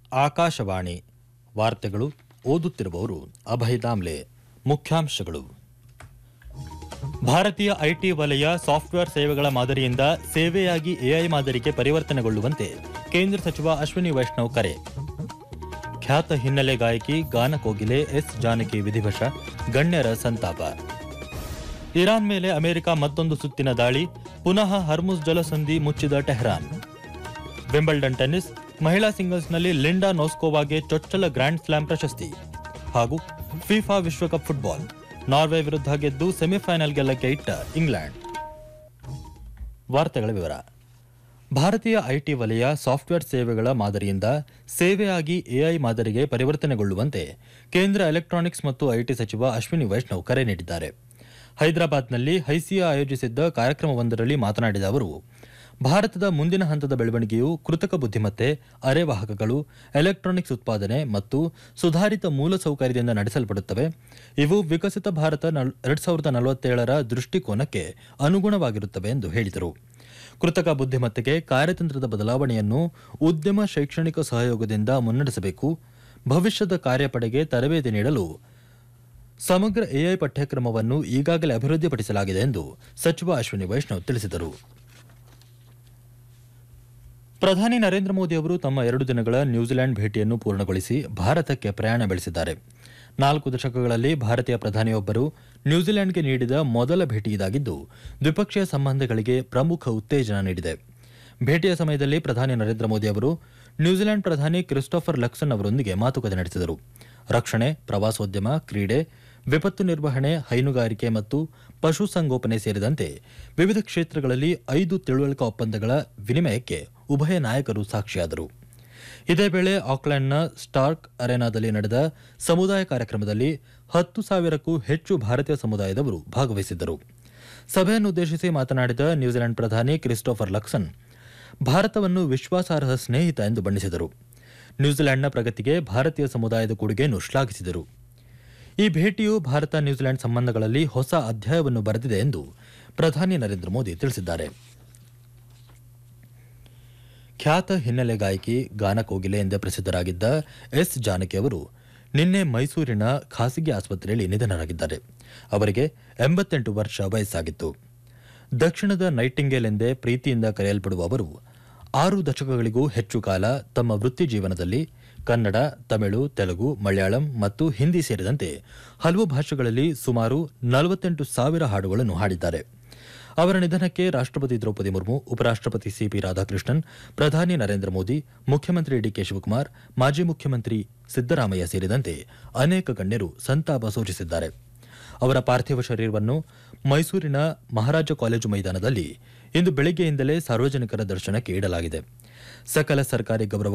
ಆಕಾಶವಾಣಿ ವಾರ್ತೆಗಳು ಓದುತ್ತಿರುವವರು ಅಭಯ್ ದಾಮ್ಲೆ ಮುಖ್ಯಾಂಶಗಳು ಭಾರತೀಯ ಐಟಿ ವಲಯ ಸಾಫ್ಟ್ವೇರ್ ಸೇವೆಗಳ ಮಾದರಿಯಿಂದ ಸೇವೆಯಾಗಿ ಎಐ ಮಾದರಿಗೆ ಪರಿವರ್ತನೆಗೊಳ್ಳುವಂತೆ ಕೇಂದ್ರ ಸಚಿವ ಅಶ್ವಿನಿ ವೈಷ್ಣವ್ ಕರೆ ಖ್ಯಾತ ಹಿನ್ನೆಲೆ ಗಾಯಕಿ ಗಾನ ಕೋಗಿಲೆ ಎಸ್ ಜಾನಕಿ ವಿಧಿವಶ ಗಣ್ಯರ ಸಂತಾಪ ಇರಾನ್ ಮೇಲೆ ಅಮೆರಿಕ ಮತ್ತೊಂದು ಸುತ್ತಿನ ದಾಳಿ ಪುನಃ ಹರ್ಮುಸ್ ಜಲಸಂಧಿ ಮುಚ್ಚಿದ ಟೆಹರಾನ್ ವಿಂಬಲ್ಡನ್ ಟೆನ್ನಿಸ್ ಮಹಿಳಾ ಸಿಂಗಲ್ಸ್ನಲ್ಲಿ ಲಿಂಡಾ ನೋಸ್ಕೋವಾಗೆ ಚೊಚ್ಚಲ ಗ್ರ್ಯಾಂಡ್ ಸ್ಲಾಮ್ ಪ್ರಶಸ್ತಿ ಹಾಗೂ ಫಿಫಾ ವಿಶ್ವಕಪ್ ಫುಟ್ಬಾಲ್ ನಾರ್ವೆ ವಿರುದ್ಧ ಗೆದ್ದು ಸೆಮಿಫೈನಲ್ ಗೆಲ್ಲಕ್ಕೆ ಇಟ್ಟ ಇಂಗ್ಲೆಂಡ್ ವಾರ್ತೆಗಳ ವಿವರ ಭಾರತೀಯ ಐಟಿ ವಲಯ ಸಾಫ್ಟ್ವೇರ್ ಸೇವೆಗಳ ಮಾದರಿಯಿಂದ ಸೇವೆಯಾಗಿ ಎಐ ಮಾದರಿಗೆ ಪರಿವರ್ತನೆಗೊಳ್ಳುವಂತೆ ಕೇಂದ್ರ ಎಲೆಕ್ಟ್ರಾನಿಕ್ಸ್ ಮತ್ತು ಐಟಿ ಸಚಿವ ಅಶ್ವಿನಿ ವೈಷ್ಣವ್ ಕರೆ ನೀಡಿದ್ದಾರೆ ಹೈದರಾಬಾದ್ನಲ್ಲಿ ಹೈಸಿಯಾ ಆಯೋಜಿಸಿದ್ದ ಕಾರ್ಯಕ್ರಮವೊಂದರಲ್ಲಿ ಮಾತನಾಡಿದ ಅವರು ಭಾರತದ ಮುಂದಿನ ಹಂತದ ಬೆಳವಣಿಗೆಯು ಕೃತಕ ಬುದ್ಧಿಮತ್ತೆ ಅರೆವಾಹಕಗಳು ಎಲೆಕ್ಟ್ರಾನಿಕ್ಸ್ ಉತ್ಪಾದನೆ ಮತ್ತು ಸುಧಾರಿತ ಮೂಲಸೌಕರ್ಯದಿಂದ ನಡೆಸಲ್ಪಡುತ್ತವೆ ಇವು ವಿಕಸಿತ ಭಾರತ ಎರಡ್ ಸಾವಿರದ ನಲವತ್ತೇಳರ ದೃಷ್ಟಿಕೋನಕ್ಕೆ ಅನುಗುಣವಾಗಿರುತ್ತವೆ ಎಂದು ಹೇಳಿದರು ಕೃತಕ ಬುದ್ಧಿಮತ್ತೆಗೆ ಕಾರ್ಯತಂತ್ರದ ಬದಲಾವಣೆಯನ್ನು ಉದ್ಯಮ ಶೈಕ್ಷಣಿಕ ಸಹಯೋಗದಿಂದ ಮುನ್ನಡೆಸಬೇಕು ಭವಿಷ್ಯದ ಕಾರ್ಯಪಡೆಗೆ ತರಬೇತಿ ನೀಡಲು ಸಮಗ್ರ ಎಐ ಪಠ್ಯಕ್ರಮವನ್ನು ಈಗಾಗಲೇ ಅಭಿವೃದ್ಧಿಪಡಿಸಲಾಗಿದೆ ಎಂದು ಸಚಿವ ಅಶ್ವಿನಿ ವೈಷ್ಣವ್ ತಿಳಿಸಿದರು ಪ್ರಧಾನಿ ನರೇಂದ್ರ ಮೋದಿ ಅವರು ತಮ್ಮ ಎರಡು ದಿನಗಳ ನ್ಯೂಜಿಲೆಂಡ್ ಭೇಟಿಯನ್ನು ಪೂರ್ಣಗೊಳಿಸಿ ಭಾರತಕ್ಕೆ ಪ್ರಯಾಣ ಬೆಳೆಸಿದ್ದಾರೆ ನಾಲ್ಕು ದಶಕಗಳಲ್ಲಿ ಭಾರತೀಯ ಪ್ರಧಾನಿಯೊಬ್ಬರು ನ್ಯೂಜಿಲೆಂಡ್ಗೆ ನೀಡಿದ ಮೊದಲ ಭೇಟಿ ಇದಾಗಿದ್ದು ದ್ವಿಪಕ್ಷೀಯ ಸಂಬಂಧಗಳಿಗೆ ಪ್ರಮುಖ ಉತ್ತೇಜನ ನೀಡಿದೆ ಭೇಟಿಯ ಸಮಯದಲ್ಲಿ ಪ್ರಧಾನಿ ನರೇಂದ್ರ ಮೋದಿ ಅವರು ನ್ಯೂಜಿಲೆಂಡ್ ಪ್ರಧಾನಿ ಕ್ರಿಸ್ಟೋಫರ್ ಲಕ್ಸನ್ ಅವರೊಂದಿಗೆ ಮಾತುಕತೆ ನಡೆಸಿದರು ರಕ್ಷಣೆ ಪ್ರವಾಸೋದ್ಯಮ ಕ್ರೀಡೆ ವಿಪತ್ತು ನಿರ್ವಹಣೆ ಹೈನುಗಾರಿಕೆ ಮತ್ತು ಪಶುಸಂಗೋಪನೆ ಸೇರಿದಂತೆ ವಿವಿಧ ಕ್ಷೇತ್ರಗಳಲ್ಲಿ ಐದು ತಿಳುವಳಿಕಾ ಒಪ್ಪಂದಗಳ ವಿನಿಮಯಕ್ಕೆ ಉಭಯ ನಾಯಕರು ಸಾಕ್ಷಿಯಾದರು ಇದೇ ವೇಳೆ ಆಕ್ಲೆಂಡ್ನ ಸ್ಟಾರ್ಕ್ ಅರೆನಾದಲ್ಲಿ ನಡೆದ ಸಮುದಾಯ ಕಾರ್ಯಕ್ರಮದಲ್ಲಿ ಹತ್ತು ಸಾವಿರಕ್ಕೂ ಹೆಚ್ಚು ಭಾರತೀಯ ಸಮುದಾಯದವರು ಭಾಗವಹಿಸಿದ್ದರು ಸಭೆಯನ್ನುದ್ದೇಶಿಸಿ ಮಾತನಾಡಿದ ನ್ಯೂಜಿಲೆಂಡ್ ಪ್ರಧಾನಿ ಕ್ರಿಸ್ಟೋಫರ್ ಲಕ್ಸನ್ ಭಾರತವನ್ನು ವಿಶ್ವಾಸಾರ್ಹ ಸ್ನೇಹಿತ ಎಂದು ಬಣ್ಣಿಸಿದರು ನ್ಯೂಜಿಲೆಂಡ್ನ ಪ್ರಗತಿಗೆ ಭಾರತೀಯ ಸಮುದಾಯದ ಕೊಡುಗೆಯನ್ನು ಶ್ಲಾಘಿಸಿದರು ಈ ಭೇಟಿಯು ಭಾರತ ನ್ಯೂಜಿಲೆಂಡ್ ಸಂಬಂಧಗಳಲ್ಲಿ ಹೊಸ ಅಧ್ಯಾಯವನ್ನು ಬರೆದಿದೆ ಎಂದು ಪ್ರಧಾನಿ ನರೇಂದ್ರ ಮೋದಿ ತಿಳಿಸಿದ್ದಾರೆ ಖ್ಯಾತ ಹಿನ್ನೆಲೆ ಗಾಯಕಿ ಗಾನ ಕೋಗಿಲೆ ಎಂದೇ ಪ್ರಸಿದ್ಧರಾಗಿದ್ದ ಎಸ್ ಜಾನಕಿ ಅವರು ನಿನ್ನೆ ಮೈಸೂರಿನ ಖಾಸಗಿ ಆಸ್ಪತ್ರೆಯಲ್ಲಿ ನಿಧನರಾಗಿದ್ದಾರೆ ಅವರಿಗೆ ಎಂಬತ್ತೆಂಟು ವರ್ಷ ವಯಸ್ಸಾಗಿತ್ತು ದಕ್ಷಿಣದ ನೈಟಿಂಗೇಲ್ ಎಂದೇ ಪ್ರೀತಿಯಿಂದ ಕರೆಯಲ್ಪಡುವ ಅವರು ಆರು ದಶಕಗಳಿಗೂ ಹೆಚ್ಚು ಕಾಲ ತಮ್ಮ ವೃತ್ತಿ ಜೀವನದಲ್ಲಿ ಕನ್ನಡ ತಮಿಳು ತೆಲುಗು ಮಲಯಾಳಂ ಮತ್ತು ಹಿಂದಿ ಸೇರಿದಂತೆ ಹಲವು ಭಾಷೆಗಳಲ್ಲಿ ಸುಮಾರು ನಲವತ್ತೆಂಟು ಸಾವಿರ ಹಾಡುಗಳನ್ನು ಹಾಡಿದ್ದಾರೆ ಅವರ ನಿಧನಕ್ಕೆ ರಾಷ್ಟ್ರಪತಿ ದ್ರೌಪದಿ ಮುರ್ಮು ಉಪರಾಷ್ಟ್ರಪತಿ ಸಿಪಿ ರಾಧಾಕೃಷ್ಣನ್ ಪ್ರಧಾನಿ ನರೇಂದ್ರ ಮೋದಿ ಮುಖ್ಯಮಂತ್ರಿ ಡಿಕೆ ಶಿವಕುಮಾರ್ ಮಾಜಿ ಮುಖ್ಯಮಂತ್ರಿ ಸಿದ್ದರಾಮಯ್ಯ ಸೇರಿದಂತೆ ಅನೇಕ ಗಣ್ಯರು ಸಂತಾಪ ಸೂಚಿಸಿದ್ದಾರೆ ಅವರ ಪಾರ್ಥಿವ ಶರೀರವನ್ನು ಮೈಸೂರಿನ ಮಹಾರಾಜ ಕಾಲೇಜು ಮೈದಾನದಲ್ಲಿ ಇಂದು ಬೆಳಗ್ಗೆಯಿಂದಲೇ ಸಾರ್ವಜನಿಕರ ದರ್ಶನಕ್ಕೆ ಇಡಲಾಗಿದೆ ಸಕಲ ಸರ್ಕಾರಿ ಗೌರವ